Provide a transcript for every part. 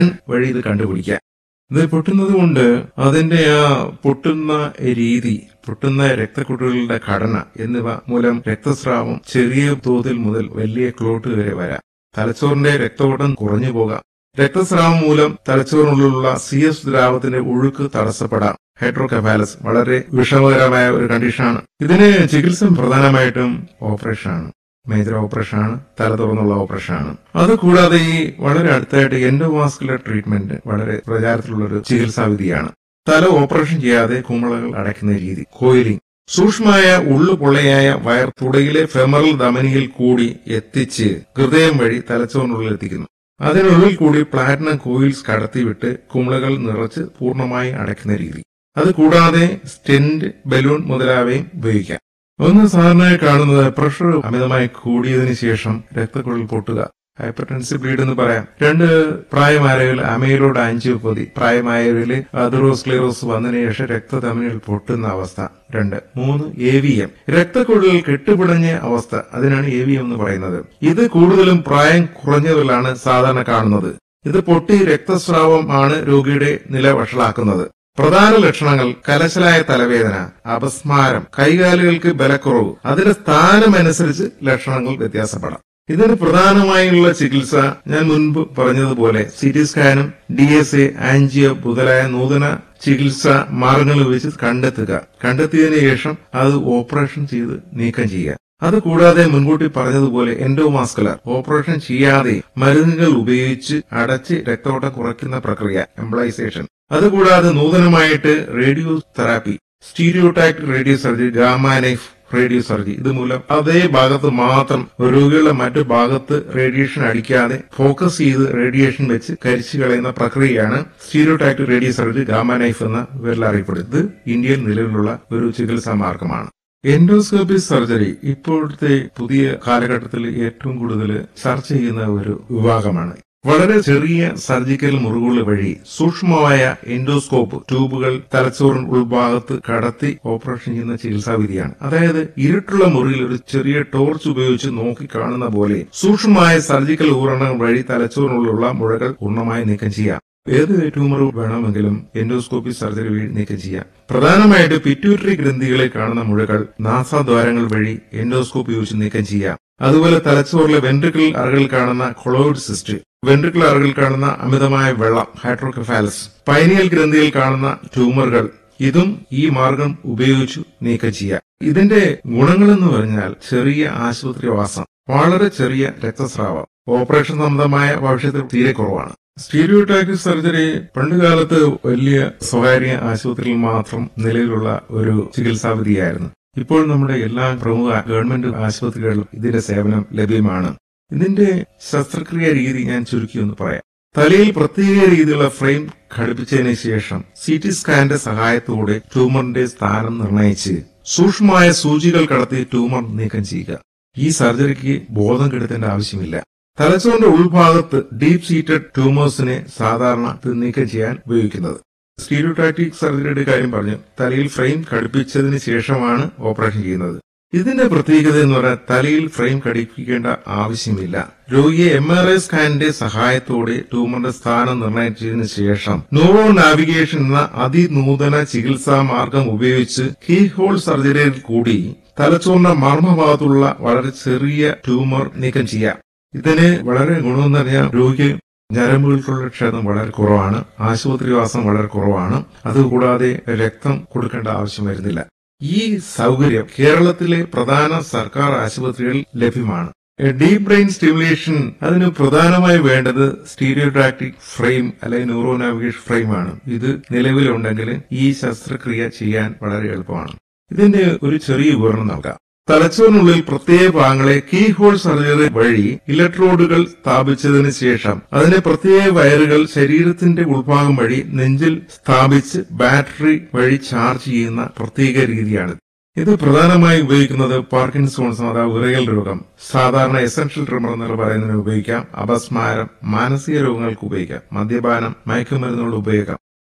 വഴി ഇത് കണ്ടുപിടിക്കാം ഇത് പൊട്ടുന്നത് കൊണ്ട് അതിന്റെ ആ പൊട്ടുന്ന രീതി പൊട്ടുന്ന രക്തക്കുഴലുകളുടെ ഘടന എന്നിവ മൂലം രക്തസ്രാവം ചെറിയ തോതിൽ മുതൽ വലിയ ക്ലോട്ട് വരെ വരാം തലച്ചോറിന്റെ രക്തഓട്ടം കുറഞ്ഞു പോകാം രക്തസ്രാവം മൂലം തലച്ചോറിനുള്ളിലുള്ള സി എസ് ദ്രാവത്തിന്റെ ഒഴുക്ക് തടസ്സപ്പെടാം ഹൈഡ്രോകെഫാലസ് വളരെ വിഷമകരമായ ഒരു കണ്ടീഷനാണ് ഇതിന് ചികിത്സ പ്രധാനമായിട്ടും ഓപ്പറേഷനാണ് മേജർ ഓപ്പറേഷനാണ് തല തുറന്നുള്ള ഓപ്പറേഷനാണ് അത് കൂടാതെ ഈ വളരെ അടുത്തായിട്ട് എൻഡോവാസ്കുലർ ട്രീറ്റ്മെന്റ് വളരെ പ്രചാരത്തിലുള്ള ഒരു ചികിത്സാ വിധിയാണ് തല ഓപ്പറേഷൻ ചെയ്യാതെ കുമിളകൾ അടയ്ക്കുന്ന രീതി കോയിലിംഗ് സൂക്ഷ്മമായ ഉള്ളു പൊള്ളയായ വയർ തുടയിലെ ഫെമറൽ ധമനിയിൽ കൂടി എത്തിച്ച് ഹൃദയം വഴി തലച്ചോറിനുള്ളിൽ എത്തിക്കുന്നു അതിനുള്ളിൽ കൂടി പ്ലാറ്റിനം കോയിൽസ് കടത്തിവിട്ട് കുമിളകൾ നിറച്ച് പൂർണ്ണമായി അടയ്ക്കുന്ന രീതി അത് കൂടാതെ സ്റ്റെന്റ് ബലൂൺ മുതലായവയും ഉപയോഗിക്കാം ഒന്ന് സാധാരണയായി കാണുന്നത് പ്രഷർ അമിതമായി കൂടിയതിനു ശേഷം രക്തക്കുഴൽ പൊട്ടുക ഹൈപ്പർടെൻസീവ് ബ്ലീഡ് എന്ന് പറയാം രണ്ട് പ്രായമായവരിൽ അമയിലോട് ആൻജിയോപ്പതി പ്രായമായവരിൽ അതറോസ്ക്ലേറോസ് വന്നതിന് ശേഷം രക്തധമനികൾ പൊട്ടുന്ന അവസ്ഥ രണ്ട് മൂന്ന് എ വി എം രക്തക്കുഴൽ കെട്ടുപിടഞ്ഞ അവസ്ഥ അതിനാണ് എ വി എം എന്ന് പറയുന്നത് ഇത് കൂടുതലും പ്രായം കുറഞ്ഞവരിലാണ് സാധാരണ കാണുന്നത് ഇത് പൊട്ടി രക്തസ്രാവം ആണ് രോഗിയുടെ നില വഷളാക്കുന്നത് പ്രധാന ലക്ഷണങ്ങൾ കലശലായ തലവേദന അപസ്മാരം കൈകാലുകൾക്ക് ബലക്കുറവ് അതിന്റെ സ്ഥാനമനുസരിച്ച് ലക്ഷണങ്ങൾ വ്യത്യാസപ്പെടാം ഇതിന് പ്രധാനമായുള്ള ചികിത്സ ഞാൻ മുൻപ് പറഞ്ഞതുപോലെ സി ടി സ്കാനും ഡി എസ് എ ആൻജിയോ മുതലായ നൂതന ചികിത്സ മാർഗങ്ങൾ ഉപയോഗിച്ച് കണ്ടെത്തുക കണ്ടെത്തിയതിനു ശേഷം അത് ഓപ്പറേഷൻ ചെയ്ത് നീക്കം ചെയ്യുക അത് കൂടാതെ മുൻകൂട്ടി പറഞ്ഞതുപോലെ എൻഡോമാസ്കുലർ ഓപ്പറേഷൻ ചെയ്യാതെ മരുന്നുകൾ ഉപയോഗിച്ച് അടച്ച് രക്തോട്ടം കുറയ്ക്കുന്ന പ്രക്രിയ എംപ്ലൈസേഷൻ അതുകൂടാതെ നൂതനമായിട്ട് radio therapy stereotactic radio surgery gamma knife radio surgery ഇതുമൂലം അതേ ഭാഗത്ത് മാത്രം രോഗികളുടെ മറ്റു ഭാഗത്ത് റേഡിയേഷൻ അടിക്കാതെ ഫോക്കസ് ചെയ്ത് റേഡിയേഷൻ വെച്ച് കരിച്ചു കളയുന്ന പ്രക്രിയയാണ് സ്റ്റീരിയോടാക്ട് റേഡിയോ സർജറി ഗാമാനൈഫ് എന്ന പേരിൽ അറിയപ്പെടുന്നത് ഇത് ഇന്ത്യയിൽ നിലവിലുള്ള ഒരു ചികിത്സാ മാർഗമാണ് എൻഡോസ്കോപ്പി സർജറി ഇപ്പോഴത്തെ പുതിയ കാലഘട്ടത്തിൽ ഏറ്റവും കൂടുതൽ ചർച്ച ചെയ്യുന്ന ഒരു വിഭാഗമാണ് വളരെ ചെറിയ സർജിക്കൽ മുറിവുകൾ വഴി സൂക്ഷ്മമായ എൻഡോസ്കോപ്പ് ട്യൂബുകൾ തലച്ചോറിൻ ഉൾഭാഗത്ത് കടത്തി ഓപ്പറേഷൻ ചെയ്യുന്ന ചികിത്സാ വിധിയാണ് അതായത് ഇരുട്ടുള്ള മുറിയിൽ ഒരു ചെറിയ ടോർച്ച് ഉപയോഗിച്ച് നോക്കി കാണുന്ന പോലെ സൂക്ഷ്മമായ സർജിക്കൽ ഉപകരണങ്ങൾ വഴി തലച്ചോറിനുള്ളിലുള്ള മുഴകൾ പൂർണ്ണമായി നീക്കം ചെയ്യാം ഏത് ട്യൂമർ വേണമെങ്കിലും എൻഡോസ്കോപ്പി സർജറി വഴി നീക്കം ചെയ്യാം പ്രധാനമായിട്ട് പിറ്റ്യൂട്ടറി ഗ്രന്ഥികളിൽ കാണുന്ന മുഴകൾ നാസാദ്വാരങ്ങൾ വഴി എൻഡോസ്കോപ്പി ഉപയോഗിച്ച് നീക്കം ചെയ്യാം അതുപോലെ തലച്ചോറിലെ വെൻട്രിക്കിൾ അറകളിൽ കാണുന്ന കൊളോയിഡ് സിസ്റ്റ് വെൻട്രിക്കിൾ അറകളിൽ കാണുന്ന അമിതമായ വെള്ളം ഹൈഡ്രോകെഫാലസ് പൈനിയൽ ഗ്രന്ഥിയിൽ കാണുന്ന ട്യൂമറുകൾ ഇതും ഈ മാർഗം ഉപയോഗിച്ചു നീക്കം ചെയ്യാം ഇതിന്റെ ഗുണങ്ങളെന്ന് പറഞ്ഞാൽ ചെറിയ ആശുപത്രിവാസം വളരെ ചെറിയ രക്തസ്രാവം ഓപ്പറേഷൻ സംബന്ധമായ ഭവിഷ്യത്തിൽ തീരെ കുറവാണ് സ്റ്റീരിയോടാക്ടിക് സർജറി പണ്ടുകാലത്ത് വലിയ സ്വകാര്യ ആശുപത്രിയിൽ മാത്രം നിലവിലുള്ള ഒരു ചികിത്സാവിധിയായിരുന്നു ഇപ്പോൾ നമ്മുടെ എല്ലാ പ്രമുഖ ഗവൺമെന്റ് ആശുപത്രികളിലും ഇതിന്റെ സേവനം ലഭ്യമാണ് ഇതിന്റെ ശസ്ത്രക്രിയ രീതി ഞാൻ ചുരുക്കി ഒന്ന് പറയാം തലയിൽ പ്രത്യേക രീതിയിലുള്ള ഫ്രെയിം ഘടിപ്പിച്ചതിന് ശേഷം സി ടി സ്കാന്റെ സഹായത്തോടെ ട്യൂമറിന്റെ സ്ഥാനം നിർണയിച്ച് സൂക്ഷ്മമായ സൂചികൾ കടത്തി ട്യൂമർ നീക്കം ചെയ്യുക ഈ സർജറിക്ക് ബോധം കെടുത്തേണ്ട ആവശ്യമില്ല തലച്ചോറിന്റെ ഉൾഭാഗത്ത് ഡീപ് സീറ്റഡ് ട്യൂമേഴ്സിനെ സാധാരണ ഇത് നീക്കം ചെയ്യാൻ ഉപയോഗിക്കുന്നത് സ്റ്റീരിയോടാക്ടിക് സർജറിയുടെ കാര്യം പറഞ്ഞു തലയിൽ ഫ്രെയിം ഘടിപ്പിച്ചതിന് ശേഷമാണ് ഓപ്പറേഷൻ ചെയ്യുന്നത് ഇതിന്റെ പ്രത്യേകത എന്ന് പറഞ്ഞാൽ തലയിൽ ഫ്രെയിം ഘടിപ്പിക്കേണ്ട ആവശ്യമില്ല രോഗിയെ എം ആർ ഐ സ്കാനിന്റെ സഹായത്തോടെ ട്യൂമറിന്റെ സ്ഥാനം നിർണയിച്ചതിനു ശേഷം ന്യൂറോ നാവിഗേഷൻ എന്ന അതിനൂതന ചികിത്സാ മാർഗം ഉപയോഗിച്ച് കീ ഹോൾ സർജറിയിൽ കൂടി തലച്ചോറിന്റെ മർമ്മഭാഗത്തുള്ള വളരെ ചെറിയ ട്യൂമർ നീക്കം ചെയ്യാം ഇതിന് വളരെ ഗുണമെന്ന് പറഞ്ഞാൽ രോഗിക്ക് ഞരമ്പുകൾക്കുള്ള ക്ഷതം വളരെ കുറവാണ് ആശുപത്രിവാസം വളരെ കുറവാണ് അതുകൂടാതെ രക്തം കൊടുക്കേണ്ട ആവശ്യം വരുന്നില്ല ഈ സൗകര്യം കേരളത്തിലെ പ്രധാന സർക്കാർ ആശുപത്രികളിൽ ലഭ്യമാണ് ഡീപ് ബ്രെയിൻ സ്റ്റിമുലേഷൻ അതിന് പ്രധാനമായി വേണ്ടത് സ്റ്റീരിയോടാക്ടിക് ഫ്രെയിം അല്ലെങ്കിൽ ന്യൂറോ നാവിഗേഷൻ ഫ്രെയിമാണ് ഇത് നിലവിലുണ്ടെങ്കിൽ ഈ ശസ്ത്രക്രിയ ചെയ്യാൻ വളരെ എളുപ്പമാണ് ഇതിന്റെ ഒരു ചെറിയ വിവരണം നൽകാം തലച്ചോറിനുള്ളിൽ പ്രത്യേക ഭാഗങ്ങളെ കീ ഹോൾ സർജറി വഴി ഇലക്ട്രോഡുകൾ സ്ഥാപിച്ചതിന് ശേഷം അതിനെ പ്രത്യേക വയറുകൾ ശരീരത്തിന്റെ ഉൾഭാഗം വഴി നെഞ്ചിൽ സ്ഥാപിച്ച് ബാറ്ററി വഴി ചാർജ് ചെയ്യുന്ന പ്രത്യേക രീതിയാണ് ഇത് പ്രധാനമായി ഉപയോഗിക്കുന്നത് പാർക്കിൻസോൺസ് അഥവാ വിറയൽ രോഗം സാധാരണ എസൻഷ്യൽ ട്രിമർ എന്ന് പറയുന്നതിന് ഉപയോഗിക്കാം അപസ്മാരം മാനസിക രോഗങ്ങൾക്ക് ഉപയോഗിക്കാം മദ്യപാനം മയക്കുമരുന്നുകൾ ഉപയോഗിക്കാം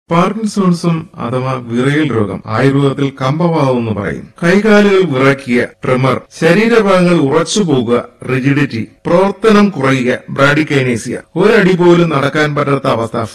പാർക്കിൻസോൺസും അഥവാ വിറയൽ രോഗം ആയുർവേദത്തിൽ കമ്പവാദം എന്ന് പറയും കൈകാലുകൾ വിറയ്ക്കുക ട്രിമർ ശരീരഭാഗങ്ങൾ ഉറച്ചു പോകുക റിജിഡിറ്റി പ്രവർത്തനം കുറയുക ബ്രാഡിക്കൈനേസിയ ഒരടി പോലും നടക്കാൻ പറ്റാത്ത അവസ്ഥ